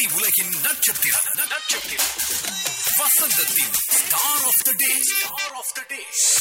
திரை உலகின் நட்சத்திரம் நட்சத்திரம் வசந்தத்தின் star of the day star of the day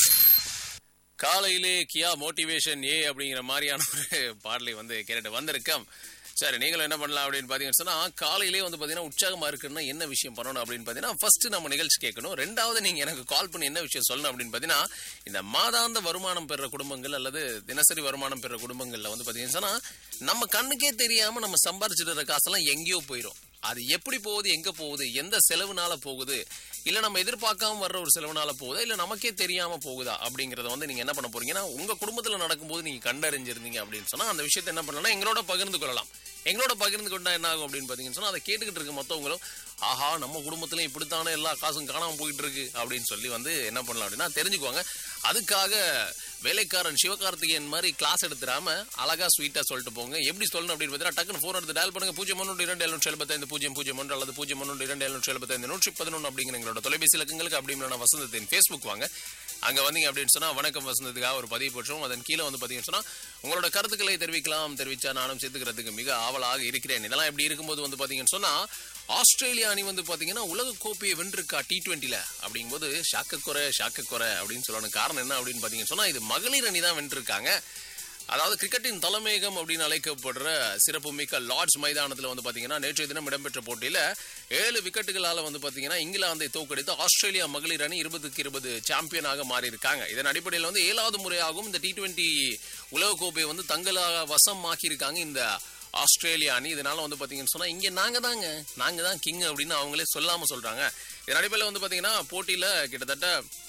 காலையிலே கியா மோட்டிவேஷன் ஏ அப்படிங்கிற மாதிரியான ஒரு பாடலை வந்து கேட்டுட்டு வந்திருக்கோம் சரி நீங்களும் என்ன பண்ணலாம் அப்படின்னு பார்த்தீங்கன்னு சொன்னா காலையிலே வந்து பார்த்தீங்கன்னா உற்சாகமா இருக்குன்னா என்ன விஷயம் பண்ணணும் அப்படின்னு பார்த்தீங்கன்னா ஃபர்ஸ்ட் நம்ம நிகழ்ச்சி கேட்கணும் ரெண்டாவது நீங்க எனக்கு கால் பண்ணி என்ன விஷயம் சொல்லணும் அப்படின்னு பார்த்தீங்கன்னா இந்த மாதாந்த வருமானம் பெற குடும்பங்கள் அல்லது தினசரி வருமானம் பெற குடும்பங்கள்ல வந்து பார்த்தீங்கன்னு சொன்னா நம்ம கண்ணுக்கே தெரியாம நம்ம சம்பாரிச்சிட்டு இருக்க காசெல்லாம் எங்கேயோ போயிடும் அது எப்படி போகுது எங்க போகுது எந்த செலவுனால போகுது இல்ல நம்ம எதிர்பார்க்காம வர்ற ஒரு செலவுனால போகுதா இல்ல நமக்கே தெரியாம போகுதா அப்படிங்கறத வந்து நீங்க என்ன பண்ண போறீங்கன்னா உங்க குடும்பத்துல நடக்கும்போது நீங்க கண்டறிஞ்சிருந்தீங்க அப்படின்னு சொன்னா அந்த விஷயத்தை என்ன பண்ணலாம் எங்களோட பகிர்ந்து கொள்ளலாம் எங்களோட பகிர்ந்து கொண்டா என்ன ஆகும் அப்படின்னு பாத்தீங்கன்னு சொன்னா அதை கேட்டுக்கிட்டு இருக்க மொத்தவங்களும் ஆஹா நம்ம குடும்பத்திலயும் இப்படித்தானே எல்லா காசும் காணாம போயிட்டு இருக்கு அப்படின்னு சொல்லி வந்து என்ன பண்ணலாம் அப்படின்னா தெரிஞ்சுக்குவாங்க அதுக்காக வேலைக்காரன் சிவகார்த்திகேயன் மாதிரி கிளாஸ் எடுத்துடாம அழகா ஸ்வீட்டா சொல்லிட்டு போங்க எப்படி சொல்லணும் அப்படின்னு பார்த்தீங்கன்னா டக்குனு ஃபோன் எடுத்து டயல் பண்ணுங்க பூஜ்ஜியம் ஒன்று இரண்டு எழுநூற்றி எழுபத்தைந்து பூஜ்ஜியம் பூஜ்ஜியம் ஒன்று அல்லது பூஜ்ஜியம் ஒன்று இரண்டு எழுநூற்றி எழுபத்தைந்து நூற்றி பதினொன்று அப்படிங்கிற எங்களோட தொலைபேசி இலக்கங்களுக்கு அப்படி இல்லைனா வசந்தத்தின் ஃபேஸ்புக் வாங்க அங்க வந்தீங்க அப்படின்னு சொன்னா வணக்கம் வசந்தத்துக்காக ஒரு பதிவு போட்டுரும் அதன் கீழே வந்து பாத்தீங்கன்னு சொன்னா உங்களோட கருத்துக்களை தெரிவிக்கலாம் தெரிவிச்சா நானும் சேர்த்துக்கிறதுக்கு மிக ஆவலாக இருக்கிறேன் இதெல்லாம் இப்படி இருக்கும்போது வந்து பாத்தீங்கன்னு சொன்னா ஆஸ்திரேலியா அணி வந்து பாத்தீங்கன்னா உலக கோப்பையை வென்றிருக்கா டி டுவெண்ட்டில அப்படிங்கும்போது ஷாக்க குறை ஷாக்க குறை அப்படின்னு சொல்லணும் காரணம் என்ன அப்படின்னு பாத்தீங்கன்னு சொன்னா இது மகளிர் அணி தான் வென்றிருக்காங்க அதாவது கிரிக்கெட்டின் தலைமையகம் அப்படின்னு அழைக்கப்படுற சிறப்புமிக்க லார்ட்ஸ் மைதானத்தில் வந்து பார்த்தீங்கன்னா நேற்றைய தினம் இடம்பெற்ற போட்டியில் ஏழு விக்கெட்டுகளால் வந்து பார்த்தீங்கன்னா இங்கிலாந்தை தோக்கடித்து ஆஸ்திரேலியா மகளிர் அணி இருபதுக்கு இருபது சாம்பியனாக மாறி இருக்காங்க இதன் அடிப்படையில் வந்து ஏழாவது முறையாகவும் இந்த டி டுவெண்ட்டி உலகக்கோப்பையை வந்து தங்களாக வசமாக்கி இருக்காங்க இந்த ஆஸ்திரேலியா அணி இதனால வந்து பாத்தீங்கன்னு சொன்னா இங்க நாங்க தாங்க நாங்க தான் கிங் அப்படின்னு அவங்களே சொல்லாம சொல்றாங்க இதன் அடிப்படையில் வந்து பாத்தீங்கன்னா போட்டியில கிட்டத்தட்ட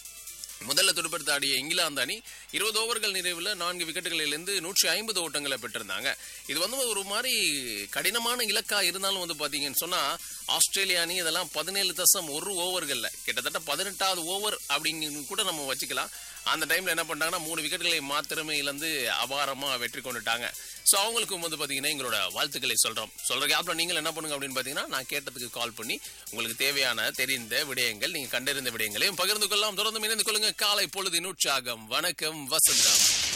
முதல்ல துடுப்படுத்த ஆடிய இங்கிலாந்து அணி இருபது ஓவர்கள் நிறைவில் நான்கு விக்கெட்டுகளிலிருந்து நூற்றி ஐம்பது ஓட்டங்களை பெற்றிருந்தாங்க இது வந்து ஒரு மாதிரி கடினமான இலக்கா இருந்தாலும் வந்து பாத்தீங்கன்னு சொன்னா ஆஸ்திரேலியா அணி இதெல்லாம் பதினேழு தசம் ஒரு ஓவர்கள்ல கிட்டத்தட்ட பதினெட்டாவது ஓவர் அப்படின்னு கூட நம்ம வச்சுக்கலாம் அந்த டைம்ல என்ன பண்ணாங்கன்னா மூணு விக்கெட்டுகளை மாத்திரமே இழந்து அபாரமா வெற்றி கொண்டுட்டாங்க ஸோ அவங்களுக்கும் வந்து பாத்தீங்கன்னா எங்களோட வாழ்த்துக்களை சொல்றோம் சொல்ற கேப்ல நீங்கள் என்ன பண்ணுங்க அப்படின்னு பாத்தீங்கன்னா நான் கேட்டதுக்கு கால் பண்ணி உங்களுக்கு தேவையான தெரிந்த விடயங்கள் நீங்க கண்டறிந்த விடயங்களையும் பகிர்ந்து கொள்ளலாம் தொடர்ந்து இணைந்து கொள்ளுங்க காலை பொழுதின் உற்சாகம் வணக்கம் வசந்தம்